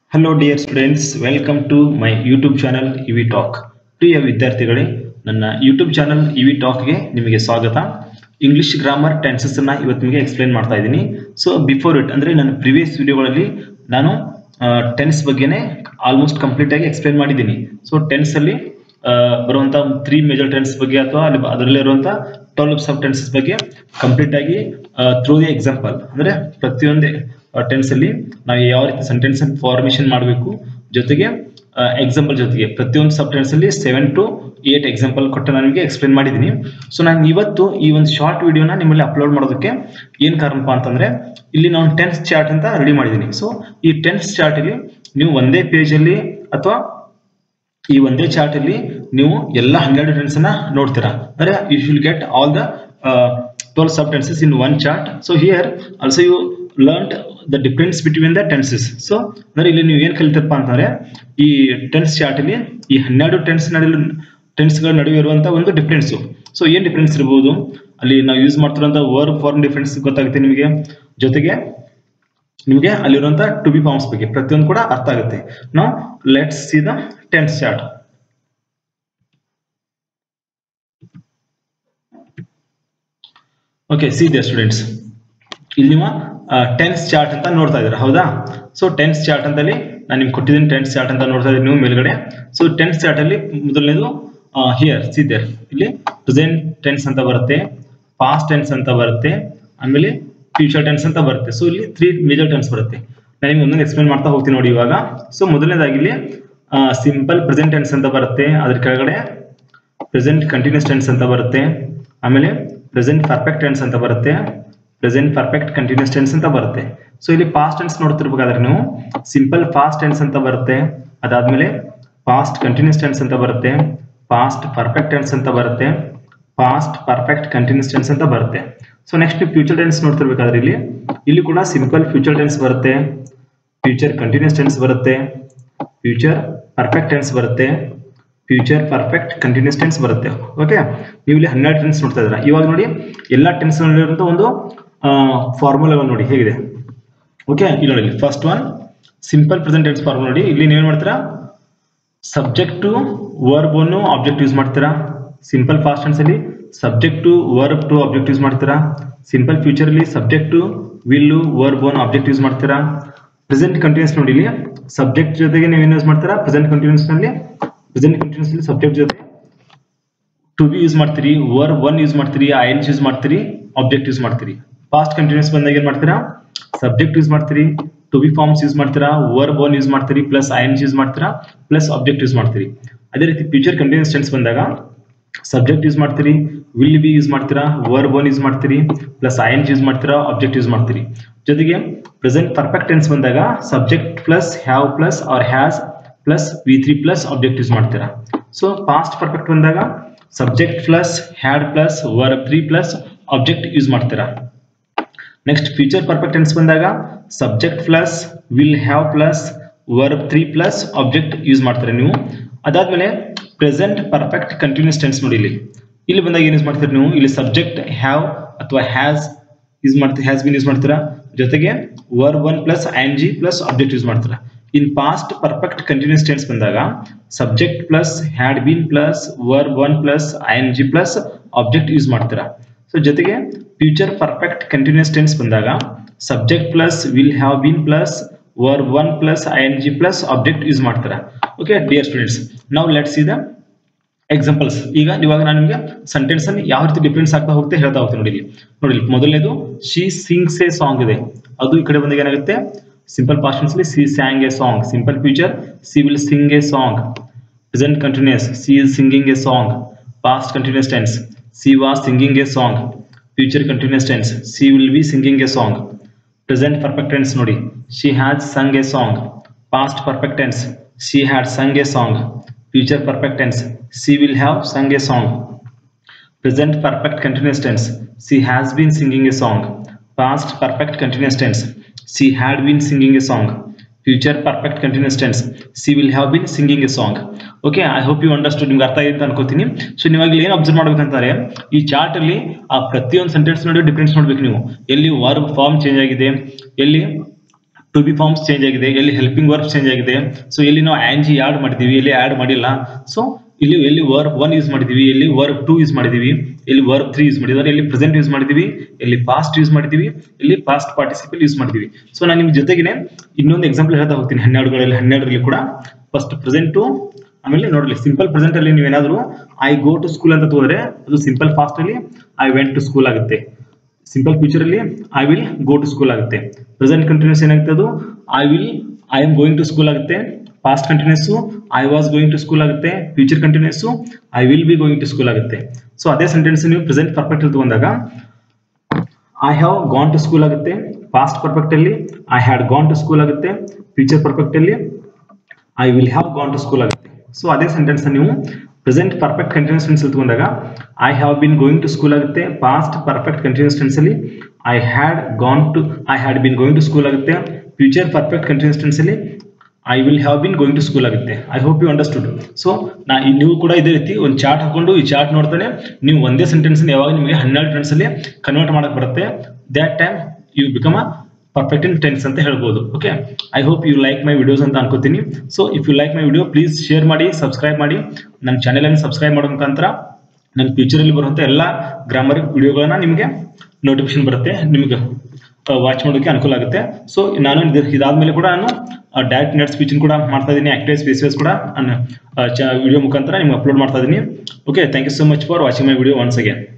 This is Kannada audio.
Hello dear students welcome to my YouTube channel E V talk ಪ್ರಿಯ ವಿದ್ಯಾರ್ಥಿಗಳೇ ನನ್ನ ಯೂಟ್ಯೂಬ್ ಚಾನಲ್ ಇವಿ ಟಾಕ್ಗೆ ನಿಮಗೆ ಸ್ವಾಗತ ಇಂಗ್ಲಿಷ್ ಗ್ರಾಮರ್ ಟೆನ್ಸಸ್ ಅನ್ನ ಇವತ್ತು ನಿಮಗೆ ಎಕ್ಸ್ಪ್ಲೈನ್ ಮಾಡ್ತಾ ಇದ್ದೀನಿ ಸೊ ಬಿಫೋರ್ ಇಟ್ ಅಂದ್ರೆ ನನ್ನ ಪ್ರಿವಿಯಸ್ ವಿಡಿಯೋಗಳಲ್ಲಿ ನಾನು ಟೆನ್ಸ್ ಬಗ್ಗೆನೇ ಆಲ್ಮೋಸ್ಟ್ ಕಂಪ್ಲೀಟ್ ಆಗಿ ಎಕ್ಸ್ಪ್ಲೈನ್ ಮಾಡಿದ್ದೀನಿ ಸೊ ಟೆನ್ಸ್ ಅಲ್ಲಿ ಆ, ಬರುವಂತ ತ್ರೀ ಮೇಜರ್ ಟೆನ್ಸ್ ಬಗ್ಗೆ ಅಥವಾ ಅಲ್ಲಿ ಅದರಲ್ಲಿ ಇರುವಂತ ಟ್ವೆಲ್ವ್ ಸಬ್ ಟೆನ್ಸಸ್ ಬಗ್ಗೆ ಕಂಪ್ಲೀಟ್ ಆಗಿ ಥ್ರೂ ದಿ ಎಕ್ಸಾಂಪಲ್ ಅಂದ್ರೆ ಪ್ರತಿಯೊಂದೇ ಟೆನ್ಸ್ ಅಲ್ಲಿ ನಾವು ಯಾವ ರೀತಿ ಸೆಂಟೆನ್ಸ್ ಫಾರ್ಮೇಶನ್ ಮಾಡಬೇಕು ಜೊತೆಗೆ ಎಕ್ಸಾಂಪಲ್ ಜೊತೆಗೆ ಪ್ರತಿಯೊಂದು ಸಬ್ ಟೆನ್ಸ್ ಅಲ್ಲಿ ಸೆವೆನ್ ಟು ಏಟ್ ಎಕ್ಸಾಂಪಲ್ ಕೊಟ್ಟು ನಾನು ನಿಮಗೆ ಎಕ್ಸ್ಪ್ಲೇನ್ ಮಾಡಿದ್ದೀನಿ ಸೊ ನಾನು ಇವತ್ತು ಈ ಒಂದು ಶಾರ್ಟ್ ವಿಡಿಯೋನ ನಿಮ್ಮಲ್ಲಿ ಅಪ್ಲೋಡ್ ಮಾಡೋದಕ್ಕೆ ಏನ್ ಕಾರಣಪ್ಪ ಅಂತಂದ್ರೆ ಇಲ್ಲಿ ನಾನು ಟೆನ್ಸ್ ಚಾರ್ಟ್ ಅಂತ ರೆಡಿ ಮಾಡಿದ್ದೀನಿ ಸೊ ಈ ಟೆನ್ಸ್ ಚಾರ್ಟ್ ಅಲ್ಲಿ ನೀವು ಒಂದೇ ಪೇಜ್ ಅಲ್ಲಿ ಅಥವಾ ಈ ಒಂದೇ ಚಾರ್ಟ್ ಅಲ್ಲಿ ನೀವು ಎಲ್ಲ ಹನ್ನೆರಡು ಟೆನ್ಸ್ ಅನ್ನ ನೋಡ್ತೀರಾ ಅಂದ್ರೆ you shall get all the twelve sub tenses in one chart so here also you learn the difference between the tenses so ಅಂದ್ರೆ ಇಲ್ಲಿ ನೀವು ಏನ್ ಕಲಿತಪ್ಪ ಅಂತಂದ್ರೆ ಈ ಟೆನ್ಸ್ ಚಾರ್ಟ್ ಅಲ್ಲಿ ಈ ಹನ್ನೆರಡು ಟೆನ್ಸ್ ನಡುವೆ ಟೆನ್ಸ್ಗಳ ನಡುವೆ ಇರುವಂತ ಒಂದು ಡಿಫರೆನ್ಸ್ ಸೊ ಏನ್ ಡಿಫರೆನ್ಸ್ ಇರಬಹುದು ಅಲ್ಲಿ ನಾವು ಯೂಸ್ ಮಾಡ್ತಿರುವಂತ ವರ್ಬ್ ಫಾರ್ಮ್ ಡಿಫರೆನ್ಸ್ ಗೊತ್ತಾಗುತ್ತೆ ನಿಮಗೆ ಜೊತೆಗೆ ನಿಮಗೆ ಅಲ್ಲಿರುವಂತ ಟು ಬಿ ಫಾರ್ಮ್ಸ್ ಬಗ್ಗೆ ಪ್ರತಿಯೊಂದು ಕೂಡ ಅರ್ಥ ಆಗುತ್ತೆ ನಾವು let's see the tense chart okay see the students ಇಲ್ಲಿ ನೀವು ಟೆನ್ಸ್ ಚಾರ್ಟ್ ಅಂತ ನೋಡ್ತಾ ಇದ್ದೀರಾ ಹೌದಾ ಸೊ ಟೆನ್ಸ್ ಚಾರ್ಟ್ ಅಂತಲ್ಲಿ ನಾನು ನಿಮ್ಗೆ ಕೊಟ್ಟಿದ್ದೀನಿ ಟೆನ್ಸ್ ಚಾರ್ಟ್ ಅಂತ ನೋಡ್ತಾ ಇದ್ದೀನಿ ನೀವು ಮೇಲ್ಗಡೆ ಸೊ ಟೆನ್ಸ್ ಚಾರ್ಟ್ ಅಲ್ಲಿ ಮೊದಲನೇದು ಹಿಯರ್ ಸಿ ದೇರ್ ಇಲ್ಲಿ ಪ್ರೆಸೆಂಟ್ ಟೆನ್ಸ್ ಅಂತ ಬರುತ್ತೆ ಪಾಸ್ಟ್ ಟೆನ್ಸ್ ಅಂತ ಬರುತ್ತೆ ಆಮೇಲೆ ಫ್ಯೂಚರ್ ಟೆನ್ಸ್ ಅಂತ ಬರುತ್ತೆ ಸೊ ಇಲ್ಲಿ ತ್ರೀ ಮೇಜರ್ ಟೆನ್ಸ್ ಬರುತ್ತೆ ನಾನು ನಿಮ್ಗೆ ಒಂದೊಂದು ಎಕ್ಸ್ಪ್ಲೇನ್ ಮಾಡ್ತಾ ಹೋಗ್ತೀನಿ ನೋಡಿ ಇವಾಗ ಸೊ ಮೊದಲನೇದಾಗಿ ಇಲ್ಲಿ ಸಿಂಪಲ್ ಪ್ರೆಸೆಂಟ್ ಟೆನ್ಸ್ ಅಂತ ಬರುತ್ತೆ ಅದ್ರ ಕೆಳಗಡೆ ಪ್ರೆಸೆಂಟ್ ಕಂಟಿನ್ಯೂಸ್ ಟೆನ್ಸ್ ಅಂತ ಬರುತ್ತೆ ಆಮೇಲೆ ಪ್ರೆಸೆಂಟ್ ಪರ್ಫೆಕ್ಟ್ ಟೆನ್ಸ್ ಅಂತ ಬರುತ್ತೆ ಪ್ರೆಸೆಂಟ್ ಪರ್ಫೆಕ್ಟ್ ಕಂಟಿನ್ಯೂಸ್ ಟೆನ್ಸ್ ಅಂತ ಬರುತ್ತೆ ಸೊ ಇಲ್ಲಿ ಪಾಸ್ಟ್ ಟೆನ್ಸ್ ನೋಡ್ತಿರ್ಬೇಕಾದ್ರೆ ನೀವು ಸಿಂಪಲ್ ಫಾಸ್ಟ್ ಟೆನ್ಸ್ ಅಂತ ಬರುತ್ತೆ ಅದಾದ್ಮೇಲೆ ಪಾಸ್ಟ್ ಕಂಟಿನ್ಯೂಸ್ ಟೆನ್ಸ್ ಅಂತ ಬರುತ್ತೆ ಪಾಸ್ಟ್ ಪರ್ಫೆಕ್ಟ್ ಟೆನ್ಸ್ ಅಂತ ಬರುತ್ತೆ ಪಾಸ್ಟ್ ಪರ್ಫೆಕ್ಟ್ ಕಂಟಿನ್ಯೂಸ್ ಟೆನ್ಸ್ ಅಂತ ಬರುತ್ತೆ ಸೊ ನೆಕ್ಸ್ಟ್ ಫ್ಯೂಚರ್ ಟೆನ್ಸ್ ನೋಡ್ತಿರ್ಬೇಕಾದ್ರೆ ಇಲ್ಲಿ ಇಲ್ಲಿ ಕೂಡ ಸಿಂಪಲ್ ಫ್ಯೂಚರ್ ಟೆನ್ಸ್ ಬರುತ್ತೆ ಫ್ಯೂಚರ್ ಕಂಟಿನ್ಯೂಸ್ ಟೆನ್ಸ್ ಬರುತ್ತೆ ಫ್ಯೂಚರ್ ಪರ್ಫೆಕ್ಟ್ ಟೆನ್ಸ್ ಬರುತ್ತೆ ಫ್ಯೂಚರ್ ಪರ್ಫೆಕ್ಟ್ ಕಂಟಿನ್ಯೂಸ್ ಟೆನ್ಸ್ ಬರುತ್ತೆ ಓಕೆ ನೀವು ಇಲ್ಲಿ ಹನ್ನೆರಡು ಟೆನ್ಸ್ ನೋಡ್ತಾ ಇದ್ದೀರಾ ಇವಾಗ ನೋಡಿ ಎಲ್ಲ ಟೆನ್ಸ್ ನಲ್ಲಿರುವಂತ ಒಂದು ಫಾರ್ಮುಲಾ ನೋಡಿ ಹೇಗಿದೆ ಓಕೆ ಇಲ್ಲಿ ನೋಡಿ first one simple present tense formula ನೋಡಿ ಇಲ್ಲಿ ನೀವೇನ್ ಮಾಡ್ತೀರಾ ಸಬ್ಜೆಕ್ಟ್ ಟು ವರ್ಬ್ ಅನ್ನು ಆಬ್ಜೆಕ್ಟ್ ಯೂಸ್ ಮಾಡ್ತೀರಾ ಸಿಂಪಲ್ ಫಾಸ್ಟ್ ಟೆನ್ಸ್ ಅಲ್ಲಿ subject to verb to object use ಮಾಡ್ತೀರಾ ಸಿಂಪಲ್ ಫ್ಯೂಚರ್ ಅಲ್ಲಿ subject to will verb one object use ಮಾಡ್ತೀರಾ ಪ್ರೆಸೆಂಟ್ ಕಂಟಿನ್ಯೂಸ್ ನೋಡಿ ಇಲ್ಲಿ ಸಬ್ಜೆಕ್ಟ್ ಜೊತೆಗೆ ನೀವು ಏನ್ ಯೂಸ್ ಮಾಡ್ತೀರಾ ಪ್ರೆಸೆಂಟ್ ಕಂಟಿನ್ಯೂಸ್ ನಲ್ಲಿ ಪ್ರೆಸೆಂಟ್ ಕಂಟಿನ್ಯೂಸ್ ಅಲ್ಲಿ ಸಬ್ಜೆಕ್ಟ್ ಜೊತೆ ಟು ಬಿ ಯೂಸ್ ಮಾಡ್ತೀರಿ ವರ್ಬ್ ಒನ್ ಯೂಸ್ ಮಾಡ್ತೀರಿ ಐ ಎನ್ ಯೂಸ್ ಮಾಡ್ತೀರಿ ಆಬ್ಜೆಕ್ಟ್ ಯೂಸ್ ಮಾಡ್ತೀರಿ ಪಾಸ್ಟ್ ಕಂಟಿನ್ಯೂಸ್ ಬಂದಾಗ ಏನ್ ಮಾಡ್ತೀರಾ ಸಬ್ಜೆಕ್ಟ್ ಯೂಸ್ ಮಾಡ್ತೀರಿ ಟು ಬಿ ಫಾರ್ಮ್ಸ್ ಯೂಸ್ ಮಾಡ್ತೀರಾ ವರ್ಬ್ ಒನ್ ಯೂಸ್ ಮಾಡ್ತೀರಿ ಪ್ಲಸ್ ಐ ಎನ್ ಯೂಸ್ ಮಾಡ್ತೀರಾ ಪ್ಲಸ್ ಆಬ್ಜೆಕ್ಟ್ ಯೂಸ್ ಮಾಡ್ತೀರಿ ಅದೇ ರೀತಿ ಫ್ಯೂಚರ್ ಕಂಟಿನ್ಯೂಸ್ ಟೆನ್ಸ್ ಬಂದಾಗ ಸಬ್ಜೆಕ್ಟ್ ಯೂಸ್ ಮಾಡ್ತೀರಿ ವಿಲ್ ಬಿ ಯೂಸ್ ಮಾಡ್ತೀರಾ ವರ್ಬ್ ಒನ್ ಯೂಸ್ ಮಾಡ್ತೀರಿ ಪ್ಲಸ್ ಐ ಎನ್ ಯೂಸ್ ಮಾಡ್ತೀರಾ ಆಬ್ಜೆಕ್ಟ್ ಯೂಸ್ ಮಾಡ್ತೀರಿ ಜೊತೆಗೆ ಪ್ರೆಸೆಂಟ್ ಪರ್ಫೆಕ್ಟ್ ಟೆನ್ಸ್ ಬಂದಾಗ subject plus have plus or has plus V three plus object use ಮಾಡ್ತೀರಾ ಸೊ ಪಾಸ್ಟ್ ಪರ್ಫೆಕ್ಟ್ ಬಂದಾಗ subject plus had plus verb three plus object use ಮಾಡ್ತೀರಾ ನೆಕ್ಸ್ಟ್ ಫ್ಯೂಚರ್ ಪರ್ಫೆಕ್ಟ್ ಟೆನ್ಸ್ ಬಂದಾಗ subject plus will have plus verb three plus object use ಮಾಡ್ತಾರೆ ನೀವು ಅದಾದ್ಮೇಲೆ ಪ್ರೆಸೆಂಟ್ ಪರ್ಫೆಕ್ಟ್ ಕಂಟಿನ್ಯೂಸ್ ಟೆನ್ಸ್ ನೋಡಿ ಇಲ್ಲಿ ಇಲ್ಲಿ ಬಂದಾಗ ಏನ್ ಯೂಸ್ ಮಾಡ್ತೀರಿ ನೀವು ಇಲ್ಲಿ ಸಬ್ಜೆಕ್ಟ್ ಹ್ಯಾವ್ ಅಥವಾ ಹ್ಯಾಸ್ ಯೂಸ್ ಮಾಡ್ತೀರಿ ಹ್ಯಾಸ್ ಬಿನ್ ಯೂಸ್ ಮಾಡ್ತೀರಾ ಜೊತೆಗೆ verb one plus I N G plus object use ಮಾಡ್ತೀರಾ ಇನ್ ಪಾಸ್ಟ್ ಪರ್ಫೆಕ್ಟ್ ಕಂಟಿನ್ಯೂಸ್ ಟೆನ್ಸ್ ಬಂದಾಗ subject plus had been plus verb one plus I N G plus object use ಮಾಡ್ತೀರಾ ಸೊ ಜೊತೆಗೆ ಫ್ಯೂಚರ್ ಪರ್ಫೆಕ್ಟ್ ಕಂಟಿನ್ಯೂಸ್ ಟೆನ್ಸ್ ಬಂದಾಗ subject plus will have been plus verb one plus I N G plus object use ಮಾಡ್ತೀರಾ ಓಕೆ ಡಿಯರ್ ಸ್ಟೂಡೆಂಟ್ಸ್ ನಾವು ಲೆಟ್ಸ್ ದ ಎಕ್ಸಾಂಪಲ್ಸ್ ಈಗ ಇವಾಗ ನಾನು ನಿಮಗೆ ಸೆಂಟೆನ್ಸ್ ಅಲ್ಲಿ ಯಾವ ರೀತಿ ಡಿಫ್ರೆನ್ಸ್ ಆಗ್ತಾ ಹೋಗುತ್ತೆ ಹೇಳ್ತಾ ಹೋಗ್ತೀನಿ ನೋಡಿ ಇಲ್ಲಿ ನೋಡಿ ಇಲ್ಲಿ ಮೊದಲನೇದು ಶಿ ಸಿಂಗ್ಸ್ ಎ ಸಾಂಗ್ ಇದೆ ಅದು ಈ ಕಡೆ ಬಂದಾಗ ಏನಾಗುತ್ತೆ ಸಿಂಪಲ್ ಪಾಸ್ಟ್ ಟೆನ್ಸ್ ಅಲ್ಲಿ she sang a song simple future she will sing a song present continuous she is singing a song past continuous tense she was singing a song future continuous tense she will be singing a song present perfect tense ನೋಡಿ she has sung a song past perfect tense she had sung a song future perfect tense she will have sung a song. Present perfect continuous tense. She has been singing a song. Past perfect continuous tense. She had been singing a song. Future perfect continuous tense. She will have been singing a song. Okay I hope you understood ನಿಮ್ಗೆ ಅರ್ಥ ಆಗಿದೆ ಅಂತ ಅನ್ಕೋತೀನಿ ಸೊ ನೀವಾಗ ಏನು ಅಬ್ಸರ್ವ್ ಮಾಡ್ಬೇಕಂತಾರೆ ಈ ಚಾರ್ಟ್ ಅಲ್ಲಿ ಆ ಪ್ರತಿಯೊಂದು ಸೆಂಟೆನ್ಸ್ ನೋಡಿ ಡಿಫ್ರೆನ್ಸ್ ನೋಡ್ಬೇಕು ನೀವು ಎಲ್ಲಿ ವರ್ಬ್ ಫಾರ್ಮ್ ಚೇಂಜ್ ಆಗಿದೆ ಎಲ್ಲಿ ಟು ಬಿ ಫಾರ್ಮ್ಸ್ ಚೇಂಜ್ ಆಗಿದೆ ಎಲ್ಲಿ ಹೆಲ್ಪಿಂಗ್ ವರ್ಕ್ ಚೇಂಜ್ ಆಗಿದೆ ಸೊ ಎಲ್ಲಿ ನಾವು ಆಂಜಿ ಆಡ್ ಮಾಡಿದೀವಿ ಎಲ್ಲಿ ಆಡ್ ಮಾಡಿಲ್ಲ ಸೊ ಇಲ್ಲಿ ಎಲ್ಲಿ ವರ್ಕ್ ಒನ್ ಯೂಸ್ ಮಾಡಿದೀವಿ ಎಲ್ಲಿ ವರ್ಕ್ ಟೂ ಯೂಸ್ ಮಾಡಿದೀವಿ ಎಲ್ಲಿ ವರ್ಕ್ ತ್ರೀ ಯೂಸ್ ಮಾಡಿದ್ರೆ ಎಲ್ಲಿ ಪ್ರೆಸೆಂಟ್ ಯೂಸ್ ಮಾಡಿದೀವಿ ಎಲ್ಲಿ ಪಾಸ್ಟ್ ಯೂಸ್ ಮಾಡಿದೀವಿ ಎಲ್ಲಿ ಪಾಸ್ಟ್ ಪಾರ್ಟಿಸಿಪಲ್ ಯೂಸ್ ಮಾಡಿದೀವಿ ಸೊ ನಾನು ನಿಮ್ ಜೊತೆಗೇನೆ ಇನ್ನೊಂದು ಎಕ್ಸಾಂಪಲ್ ಹೇಳ್ತಾ ಹೋಗ್ತೀನಿ ಹನ್ನೆರಡುಗಳಲ್ಲಿ ಹನ್ನೆರಡರಲ್ಲಿ ಕೂಡ ಫಸ್ಟ್ ಪ್ರೆಸೆಂಟು ಆಮೇಲೆ ನೋಡಲಿ ಸಿಂಪಲ್ ಪ್ರೆಸೆಂಟ್ ಅಲ್ಲಿ ನೀವೇನಾದ್ರೂ ಐ ಗೋ ಟು ಸ್ಕೂಲ್ ಅಂತ ತೋದ್ರೆ ಅದು ಸಿಂಪಲ್ ಫಾಸ್ಟ್ ಅಲ್ಲಿ ಐ ವೆಂಟ್ ಟು ಸ್ಕೂಲ್ ಆಗುತ್ತೆ ಸಿಂಪಲ್ ಫ್ಯೂಚರ್ ಅಲ್ಲಿ I will go to school ಆಗುತ್ತೆ ಪ್ರೆಸೆಂಟ್ ಕಂಟಿನ್ಯೂಸ್ ಏನಾಗುತ್ತೆ ಅದು I will I am going to school ಆಗುತ್ತೆ past continuous I was going to school ಆಗುತ್ತೆ future continuous I will be going to school ಆಗುತ್ತೆ ಸೊ ಅದೇ ಸೆಂಟೆನ್ಸ್ ನೀವು ಪ್ರೆಸೆಂಟ್ ಪರ್ಫೆಕ್ಟ್ ಅಲ್ಲಿ ತಗೊಂಡಾಗ I have gone to school ಆಗುತ್ತೆ ಪಾಸ್ಟ್ ಪರ್ಫೆಕ್ಟ್ ಅಲ್ಲಿ I had gone to school ಆಗುತ್ತೆ ಫ್ಯೂಚರ್ ಪರ್ಫೆಕ್ಟ್ ಅಲ್ಲಿ I will have gone to school ಆಗುತ್ತೆ ಸೊ ಅದೇ ಸೆಂಟೆನ್ಸ್ ನೀವು ಪ್ರೆಸೆಂಟ್ ಪರ್ಫೆಕ್ಟ್ ಕಂಟಿನ್ಯೂಸ್ ಟೆನ್ಸ್ ತಗೊಂಡಾಗ I have been going to school ಆಗುತ್ತೆ ಪಾಸ್ಟ್ ಪರ್ಫೆಕ್ಟ್ ಕಂಟಿನ್ಯೂಸ್ ಟೆನ್ಸ್ ಅಲ್ಲಿ I had gone to I had been going to school ಆಗುತ್ತೆ ಫ್ಯೂಚರ್ ಪರ್ಫೆಕ್ಟ್ ಕಂಟಿನ್ಯೂಸ್ ಟೆನ್ಸ್ ಅಲ್ಲಿ I will have been going to school ಆಗುತ್ತೆ I hope you understood so ನಾ ಈ ನೀವು ಕೂಡ ಇದೇ ರೀತಿ ಒಂದು ಚಾರ್ಟ್ ಹಾಕೊಂಡು ಈ ಚಾರ್ಟ್ ನೋಡ್ತಾನೆ ನೀವು ಒಂದೇ ಸೆಂಟೆನ್ಸ್ ಯಾವಾಗ ನಿಮಗೆ ಹನ್ನೆರಡು ಟೆನ್ಸ್ ಅಲ್ಲಿ ಕನ್ವರ್ಟ್ ಮಾಡಕ್ ಬರುತ್ತೆ that time you become a perfect in tense ಅಂತ ಹೇಳ್ಬೋದು okay I hope you like my videos ಅಂತ ಅನ್ಕೋತೀನಿ so if you like my video please share ಮಾಡಿ ಸಬ್ಸ್ಕ್ರೈಬ್ ಮಾಡಿ ನನ್ನ ಚಾನೆಲ್ ಅನ್ನು ಸಬ್ಸ್ಕ್ರೈಬ್ ಮಾಡೋ ಮುಖಾಂತರ ನನ್ನ ಫ್ಯೂಚರಲ್ಲಿ ಬರುವಂಥ ಎಲ್ಲ ಗ್ರಾಮರ್ ವಿಡಿಯೋಗಳನ್ನ ನಿಮಗೆ ನೋಟಿಫಿಕೇಶನ್ ಬರುತ್ತೆ ನಿಮಗೆ ವಾಚ್ ಮಾಡೋಕ್ಕೆ ಅನುಕೂಲ ಆಗುತ್ತೆ ಸೊ ನಾನು ಇದು- ಇದಾದ್ಮೇಲೆ ಕೂಡ ನಾನು ಡೈರೆಕ್ಟ್ ನೆಟ್ ಸ್ಪೀಚ್ ಕೂಡ ಮಾಡ್ತಾ ಇದ್ದೀನಿ ಆಕ್ಟಿವ್ ಸ್ಪೇಸಸ್ ಕೂಡ ನಾನು ವಿಡಿಯೋ ಮುಖಾಂತರ ನಿಮ್ಗೆ ಅಪ್ಲೋಡ್ ಮಾಡ್ತಾ ಇದ್ದೀನಿ okay thank you so much for watching my video once again